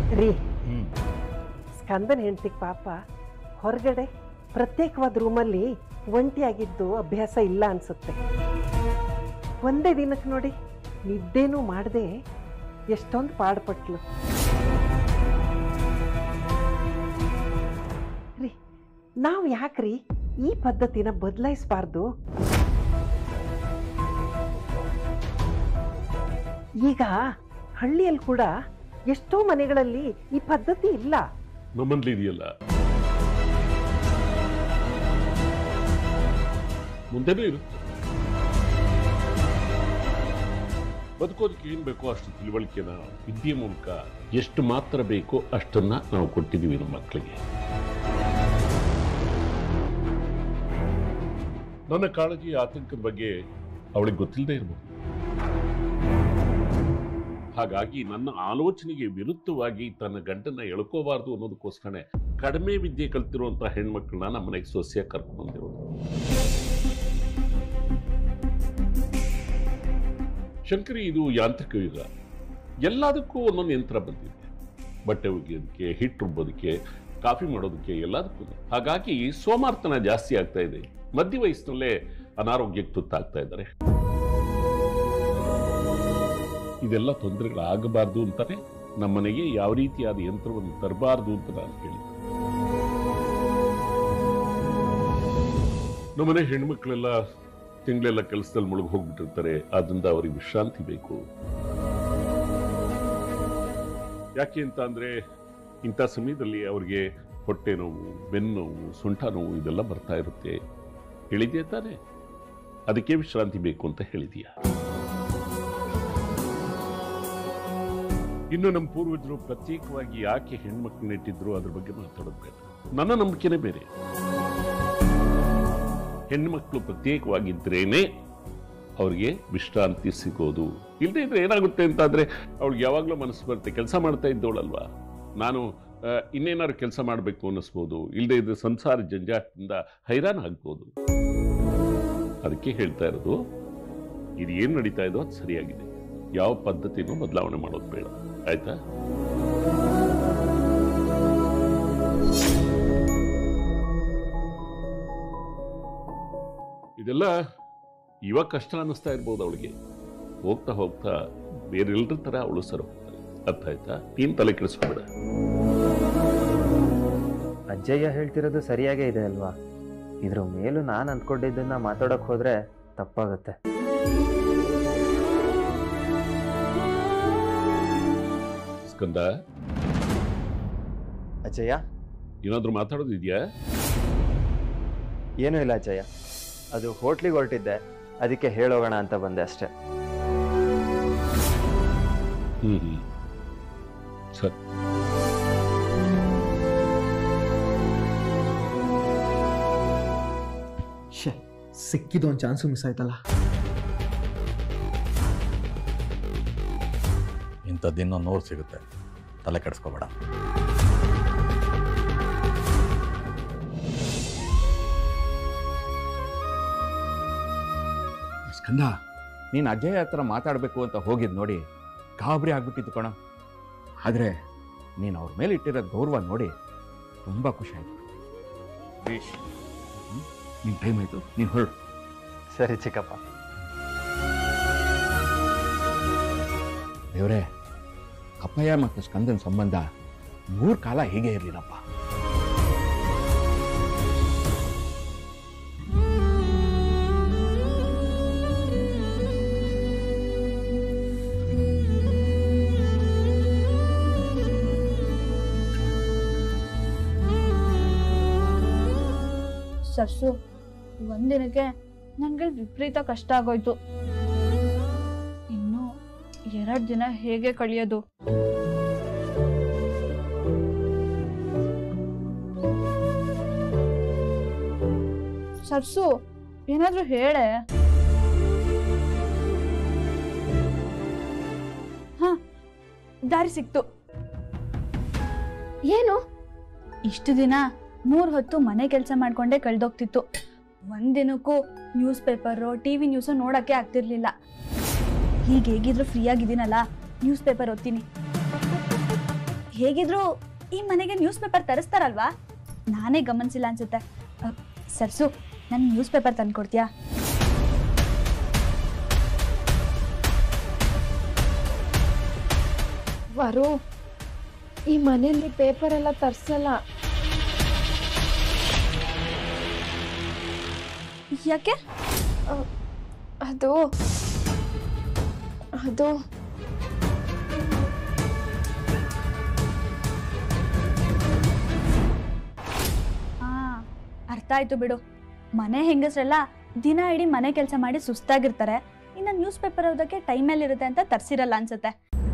ರೀ ಹ್ಮ್ ಸ್ಕಂದನ್ ಹೆಂಡ್ತಿಗ್ ಪಾಪ ಹೊರಗಡೆ ಪ್ರತ್ಯೇಕವಾದ ರೂಮಲ್ಲಿ ಒಂಟಿಯಾಗಿದ್ದು ಅಭ್ಯಾಸ ಇಲ್ಲ ಅನ್ಸುತ್ತೆ ಒಂದೇ ದಿನಕ್ಕೆ ನೋಡಿ ನಿದ್ದೆನೂ ಮಾಡದೆ ಎಷ್ಟೊಂದು ಪಾಡ್ಪಟ್ಲು ರೀ ನಾವು ಯಾಕ್ರಿ ಈ ಪದ್ಧತಿನ ಬದಲಾಯಿಸಬಾರ್ದು ಈಗ ಹಳ್ಳಿಯಲ್ಲಿ ಕೂಡ ಎಷ್ಟೋ ಮನೆಗಳಲ್ಲಿ ಈ ಪದ್ಧತಿ ಇಲ್ಲ ನಮ್ಮಲ್ಲಿ ಇದೆಯಲ್ಲ ಮುಂದೆನೂ ಇರುತ್ತೆ ಬದುಕೋದಕ್ಕೆ ಏನ್ ಬೇಕೋ ಅಷ್ಟು ತಿಳುವಳಿಕೆನ ವಿದ್ಯೆ ಮೂಲಕ ಎಷ್ಟು ಮಾತ್ರ ಬೇಕೋ ಅಷ್ಟನ್ನ ನಾವು ಕೊಟ್ಟಿದ್ದೀವಿ ನಮ್ಮ ಮಕ್ಕಳಿಗೆ ನನ್ನ ಕಾಳಜಿ ಆತಂಕದ ಬಗ್ಗೆ ಅವಳಿಗೆ ಗೊತ್ತಿಲ್ಲದೆ ಇರಬಹುದು ಹಾಗಾಗಿ ನನ್ನ ಆಲೋಚನೆಗೆ ವಿರುದ್ಧವಾಗಿ ತನ್ನ ಗಂಡನ್ನ ಎಳ್ಕೋಬಾರ್ದು ಅನ್ನೋದಕ್ಕೋಸ್ಕರನೇ ಕಡಿಮೆ ವಿದ್ಯೆ ಕಲ್ತಿರುವಂತಹ ಹೆಣ್ಮಕ್ಳನ್ನ ನಮ್ಮ ಮನೆಗೆ ಸೊಸೆಯ ಕರ್ಕೊಂಡು ಬಂದಿರೋದು ಶಂಕರಿ ಇದು ಯಾಂತ್ರಿಕ ಯುಗ ಎಲ್ಲದಕ್ಕೂ ಒಂದೊಂದು ಯಂತ್ರ ಬಂದಿದೆ ಬಟ್ಟೆ ಒಗೆಯೋದಕ್ಕೆ ಹಿಟ್ಟು ರುಬ್ಬೋದಕ್ಕೆ ಕಾಫಿ ಮಾಡೋದಕ್ಕೆ ಎಲ್ಲದಕ್ಕೂ ಹಾಗಾಗಿ ಸೋಮಾರ್ತನ ಜಾಸ್ತಿ ಆಗ್ತಾ ಇದೆ ಮಧ್ಯ ವಯಸ್ಸಿನಲ್ಲೇ ಅನಾರೋಗ್ಯಕ್ಕೆ ತುತ್ತಾಗ್ತಾ ಇದ್ದಾರೆ ಇದೆಲ್ಲ ತೊಂದರೆಗಳಾಗಬಾರ್ದು ಅಂತಾನೆ ನಮ್ಮನೆಗೆ ಯಾವ ರೀತಿಯಾದ ಯಂತ್ರವನ್ನು ತರಬಾರ್ದು ಅಂತ ನಾನು ಹೇಳಿದ್ದೆ ನಮ್ಮನೆ ಹೆಣ್ಮಕ್ಳೆಲ್ಲ ತಿಂಗಳೆಲ್ಲ ಕೆಲಸದಲ್ಲಿ ಮುಳುಗಿ ಹೋಗ್ಬಿಟ್ಟಿರ್ತಾರೆ ಆದ್ರಿಂದ ಅವ್ರಿಗೆ ವಿಶ್ರಾಂತಿ ಬೇಕು ಯಾಕೆ ಅಂತ ಅಂದ್ರೆ ಇಂಥ ಸಮಯದಲ್ಲಿ ಅವ್ರಿಗೆ ಹೊಟ್ಟೆ ನೋವು ಬೆನ್ನು ನೋವು ಸೊಂಟ ನೋವು ಇದೆಲ್ಲ ಬರ್ತಾ ಇರುತ್ತೆ ಹೇಳಿದ್ಯಾ ತಾನೆ ಅದಕ್ಕೆ ವಿಶ್ರಾಂತಿ ಬೇಕು ಅಂತ ಹೇಳಿದೀಯ ಇನ್ನು ನಮ್ಮ ಪೂರ್ವಜರು ಪ್ರತ್ಯೇಕವಾಗಿ ಯಾಕೆ ಹೆಣ್ಮಕ್ಳನ್ನ ಇಟ್ಟಿದ್ರು ಅದ್ರ ಬಗ್ಗೆ ಮಾತಾಡೋದು ಬೇಡ ನನ್ನ ನಂಬಿಕೆನೇ ಬೇರೆ ಹೆಣ್ಮಕ್ಳು ಪ್ರತ್ಯೇಕವಾಗಿದ್ರೇನೆ ಅವ್ರಿಗೆ ವಿಶ್ರಾಂತಿ ಸಿಗೋದು ಇಲ್ಲದೆ ಇದ್ರೆ ಏನಾಗುತ್ತೆ ಅಂತಾದ್ರೆ ಅವಳಿಗೆ ಯಾವಾಗಲೂ ಮನಸ್ಸು ಬರುತ್ತೆ ಕೆಲಸ ಮಾಡ್ತಾ ಇದ್ದವಳಲ್ವಾ ನಾನು ಆ, ಇನ್ನೇನಾದ್ರು ಕೆಲಸ ಮಾಡಬೇಕು ಅನ್ನಿಸ್ಬೋದು ಇಲ್ಲದೆ ಇದ್ರೆ ಸಂಸಾರ ಜಂಜಾಟದಿಂದ ಹೈರಾಣ ಆಗ್ಬೋದು ಅದಕ್ಕೆ ಹೇಳ್ತಾ ಇರೋದು ಇದು ಏನು ನಡೀತಾ ಇದೋ ಅದು ಸರಿಯಾಗಿದೆ ಯಾವ ಪದ್ಧತಿನೂ ಬದಲಾವಣೆ ಮಾಡೋದು ಬೇಡ ಆಯ್ತಾ ಇದೆಲ್ಲ ಇವಾಗ ಕಷ್ಟ ಅನ್ನಿಸ್ತಾ ಇರ್ಬೋದು ಅವಳಿಗೆ ಹೋಗ್ತಾ ಹೋಗ್ತಾ ಬೇರೆಲ್ಲರ ಥರ ಅವಳು ಸರ್ ಹೋಗ್ತಾಳೆ ಅರ್ಥ ಆಯ್ತಾ ನೀನ್ ತಲೆ ಕೆಡಿಸ್ಕೊಬೇಡ ಅಜ್ಜಯ್ಯ ಹೇಳ್ತಿರೋದು ಸರಿಯಾಗೇ ಇದೆ ಅಲ್ವಾ ಇದ್ರ ಮೇಲೂ ನಾನು ಅಂದ್ಕೊಂಡಿದ್ದನ್ನ ಮಾತಾಡಕ್ ಹೋದ್ರೆ ತಪ್ಪಾಗುತ್ತೆ ಸ್ಕಂದ ಅಜ್ಜಯ್ಯ ಏನಾದ್ರೂ ಮಾತಾಡೋದಿದ್ಯಾ ಏನೂ ಇಲ್ಲ ಅಜ್ಜಯ್ಯ ಅದು ಹೋಟ್ಲಿಗೆ ಹೊರಟಿದ್ದೆ ಅದಕ್ಕೆ ಹೇಳೋಗೋಣ ಅಂತ ಬಂದೆ ಅಷ್ಟೇ ಹ್ಮ್ ಹ್ಮ್ ಸರಿ ಶೇ ಸಿಕ್ಕಿದ್ದು ಒಂದು ಚಾನ್ಸು ಮಿಸ್ ಆಯ್ತಲ್ಲ ಇಂಥದ್ದಿನ್ನೂ ನೂರು ಸಿಗುತ್ತೆ ತಲೆ ಕೆಡಿಸ್ಕೋಬೇಡ ಸ್ಕಂದ ನೀನು ಅಜಯ್ ಹತ್ರ ಮಾತಾಡಬೇಕು ಅಂತ ಹೋಗಿದ್ ನೋಡಿ ಗಾಬರಿ ಆಗ್ಬಿಟ್ಟಿತ್ತು ಕಣ ಆದರೆ ನೀನು ಅವ್ರ ಮೇಲೆ ಇಟ್ಟಿರೋ ಗೌರವ ನೋಡಿ ತುಂಬ ಖುಷಿ ಆಯ್ತು ಬೇಷ್ ನಿನ್ನ ಟೈಮ್ ಆಯಿತು ನೀನು ಹೊರಡು ಸರಿ ಚಿಕ್ಕಪ್ಪ ದೇವ್ರೆ ಅಪ್ಪಯ್ಯ ಮತ್ತು ಸ್ಕಂದನ ಸಂಬಂಧ ಮೂರು ಕಾಲ ಹೀಗೆ ಇರಲಿಲ್ಲಪ್ಪ ಸರ್ಸು ಒಂದಿನಕ್ಕೆ ನನಗೆ ವಿಪರೀತ ಕಷ್ಟ ಆಗೋಯ್ತು ಇನ್ನು ಎರಡು ದಿನ ಹೇಗೆ ಕಳಿಯೋದು ಸರ್ಸು ಏನಾದ್ರೂ ಹೇಳೆ ಹ ದಾರಿ ಸಿಕ್ತು ಏನು ಇಷ್ಟು ದಿನ ಮೂರ್ ಹೊತ್ತು ಮನೆ ಕೆಲಸ ಮಾಡ್ಕೊಂಡೇ ಕಳ್ದೋಗ್ತಿತ್ತು ಒಂದಿನಕ್ಕೂ newspaper T V news ನೋಡೋಕ್ಕೆ ಆಗ್ತಿರ್ಲಿಲ್ಲ ಈಗ ಹೇಗಿದ್ರು ಫ್ರೀ ಆಗಿದ್ದೀನಲ್ಲ ನ್ಯೂಸ್ ಪೇಪರ್ ಓದ್ತೀನಿ ಹೇಗಿದ್ರು ಈ ಮನೆಗೆ ನ್ಯೂಸ್ ಪೇಪರ್ ತರಿಸ್ತಾರಲ್ವಾ ನಾನೇ ಗಮನಿಸಿಲ್ಲ ಅನ್ಸುತ್ತೆ ಅ, ಸರ್ಸು ನನ್ ನ್ಯೂಸ್ ಪೇಪರ್ ತಂದ್ಕೊಡ್ತೀಯಾ ವರು ಈ ಮನೆಯಲ್ಲಿ ಪೇಪರ್ ಎಲ್ಲ ತರ್ಸಲ್ಲ ಯಾಕೆ ಅದು ಅದು ಹಾ ಅರ್ಥ ಆಯ್ತು ಬಿಡು ಮನೆ ಹೆಂಗಸ್ರೆಲ್ಲ ದಿನ ಇಡೀ ಮನೆ ಕೆಲಸ ಮಾಡಿ ಸುಸ್ತಾಗಿರ್ತಾರೆ ಇನ್ನು ನ್ಯೂಸ್ ಪೇಪರ್ ಓದೋಕ್ಕೆ ಟೈಮಲ್ಲಿ ಇರುತ್ತೆ ಅಂತ ತರ್ಸಿರಲ್ಲ ಅನ್ಸುತ್ತೆ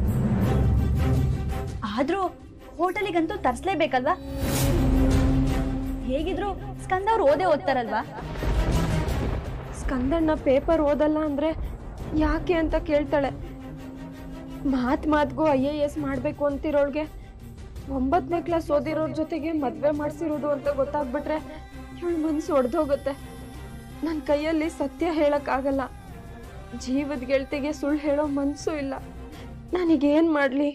ಆದ್ರೂ ಹೋಟೆಲಿಗಂತೂ ತರ್ಸ್ಲೇಬೇಕಲ್ವಾ ಹೇಗಿದ್ರು ಸ್ಕಂದ ಅವ್ರು ಓದೇ ಓದ್ತಾರಲ್ವಾ ಸ್ಕಂದಣ್ಣ ಪೇಪರ್ ಓದಲ್ಲ ಅಂದ್ರೆ ಯಾಕೆ ಅಂತ ಕೇಳ್ತಾಳೆ ಮಾತ್ ಮಾತ್ಗೂ ಐ ಎ ಎಸ್ ಮಾಡಬೇಕು ಅಂತಿರೋಳ್ಗೆ ಒಂಬತ್ತನೇ ಕ್ಲಾಸ್ ಓದಿರೋರ್ ಜೊತೆಗೆ ಮದ್ವೆ ಮಾಡಿಸಿರೋದು ಅಂತ ಗೊತ್ತಾಗ್ಬಿಟ್ರೆ ಇವಳ ಮನ್ಸು ಒಡೆದೋಗುತ್ತೆ ನನ್ನ ಕೈಯಲ್ಲಿ ಸತ್ಯ ಹೇಳಕ್ಕಾಗಲ್ಲ ಜೀವದ ಗೆಳತಿಗೆ ಸುಳ್ಳು ಹೇಳೋ ಮನ್ಸು ಇಲ್ಲ ನನಗೇನ್ ಮಾಡ್ಲಿ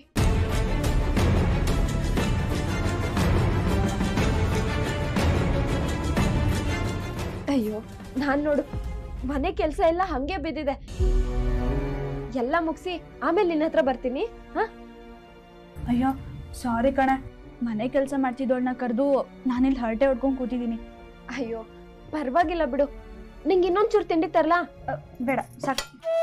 ಅಯ್ಯೋ ನಾನ್ ನೋಡು ಮನೆ ಕೆಲಸ ಎಲ್ಲ ಹಂಗೆ ಬಿದ್ದಿದೆ ಎಲ್ಲ ಮುಗಿಸಿ ಆಮೇಲೆ ನಿನ್ನ ಹತ್ರ ಬರ್ತೀನಿ ಹಾ ಅಯ್ಯೋ ಸಾರಿ ಕಣೆ ಮನೆ ಕೆಲಸ ಮಾಡ್ತಿದ್ದೋಳ್ನ ಕರೆದು ನಾನಿಲ್ಲಿ ಹರಟೆ ಹೊಡ್ಕೊಂಡು ಕೂತಿದ್ದೀನಿ ಅಯ್ಯೋ ಪರವಾಗಿಲ್ಲ ಬಿಡು ನಿಂಗೆ ಇನ್ನೊಂಚೂರು ತಿಂಡಿ ತರ್ಲಾ ಬೇಡ ಸಾಕು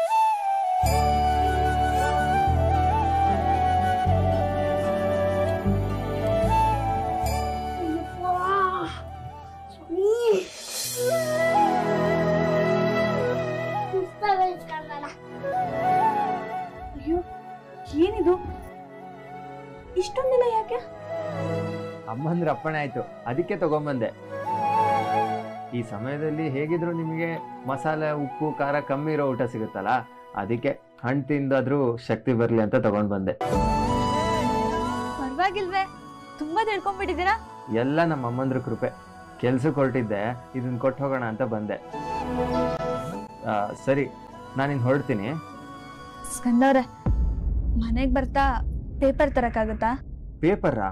ಅಯ್ಯೋ ಏನಿದು ಇಷ್ಟೊಂದಿಲ್ಲ ಯಾಕೆ ಅಮ್ಮಂದ್ರ ಅಪ್ಪಣೆ ಆಯ್ತು ಅದಕ್ಕೆ ತಗೊಂಬಂದೆ ಈ ಸಮಯದಲ್ಲಿ ಹೇಗಿದ್ರು ನಿಮಗೆ ಮಸಾಲೆ ಉಪ್ಪು ಖಾರ ಕಮ್ಮಿ ಇರೋ ಊಟ ಸಿಗುತ್ತಲ್ಲ ಅದಕ್ಕೆ ಹಣ್ಣು ತಿಂದಾದ್ರೂ ಶಕ್ತಿ ಬರಲಿ ಅಂತ ತಗೊಂಡ್ ಬಂದೆ ಪರವಾಗಿಲ್ವೇ ತುಂಬಾ ತಿಳ್ಕೊಂಡ್ಬಿಟ್ಟಿದ್ದೀರಾ ಎಲ್ಲ ನಮ್ಮ ಅಮ್ಮಂದ್ರ ಕೃಪೆ ಕೆಲ್ಸಕ್ಕೆ ಹೊರಟಿದ್ದೆ ಇದನ್ನ ಕೊಟ್ಟು ಹೋಗೋಣ ಅಂತ ಬಂದೆ ಆ, ಸರಿ ನಾನಿನ್ ಹೊರಡ್ತೀನಿ ಸ್ಕಂದವ್ರೆ ಮನೆಗೆ ಬರ್ತಾ ಪೇಪರ್ ತರಕ್ಕಾಗತ್ತಾ ಪೇಪರಾ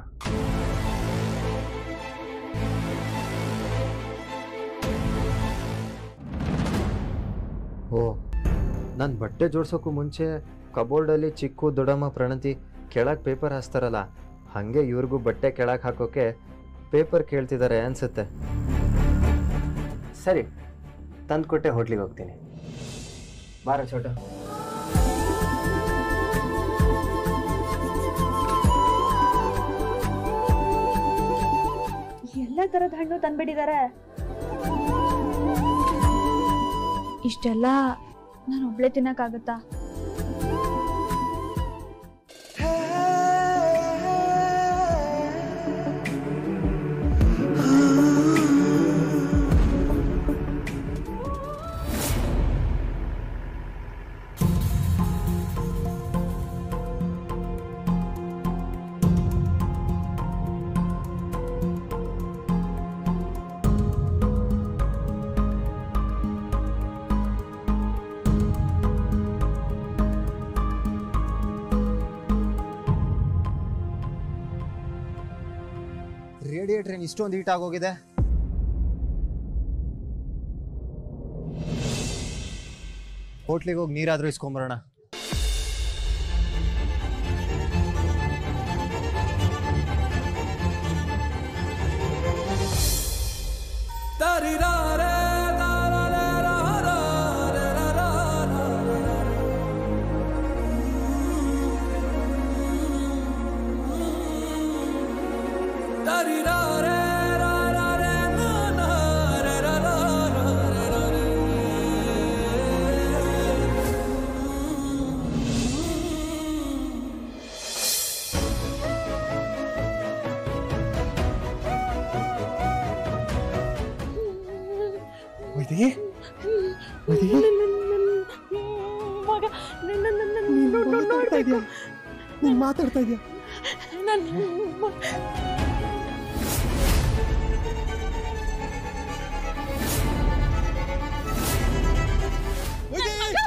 ಓ ನಾನು ಬಟ್ಟೆ ಜೋಡ್ಸೋಕ್ಕೂ ಮುಂಚೆ ಕಬೋರ್ಡಲ್ಲಿ ಚಿಕ್ಕು ದೊಡ್ಡಮ್ಮ ಪ್ರಣತಿ ಕೆಳಗೆ ಪೇಪರ್ ಹಾಸ್ತಾರಲ್ಲ ಹಾಗೆ ಇವ್ರಿಗೂ ಬಟ್ಟೆ ಕೆಳಗೆ ಹಾಕೋಕೆ ಪೇಪರ್ ಕೇಳ್ತಿದ್ದಾರೆ ಅನ್ಸುತ್ತೆ ಸರಿ ತಂದ್ಕೊಟ್ಟೆ ಹೋಟ್ಲಿಗೆ ಹೋಗ್ತೀನಿ ಬಾರ ಚೋಟ ಎಲ್ಲ ತರದ ಹಣ್ಣು ತಂದ್ಬಿಟ್ಟಿದ್ದಾರೆ ಇಷ್ಟೆಲ್ಲ ನಾನು ಒಬ್ಳೆ ತಿನ್ನಕ್ಕಾಗತ್ತಾ ರೇಡಿಯೇಟರ್ ಏನು ಇಷ್ಟೊಂದು ಹೀಟ್ ಆಗೋಗಿದೆ ಹೋಟ್ಲಿಗೆ ಹೋಗಿ ನೀರಾದ್ರೂ ಇಸ್ಕೊಂಬರೋಣ ವೈದೇಹಿ ವೈದೇಹಿ ಮಗ ನನ್ನ ನೀನ್ ಮಾತಾಡ್ತಾ ಇದೀಯಾ ನೀನ್ ಮಾತಾಡ್ತಾ ಇದೀಯಾ ವೈದೇಹಿ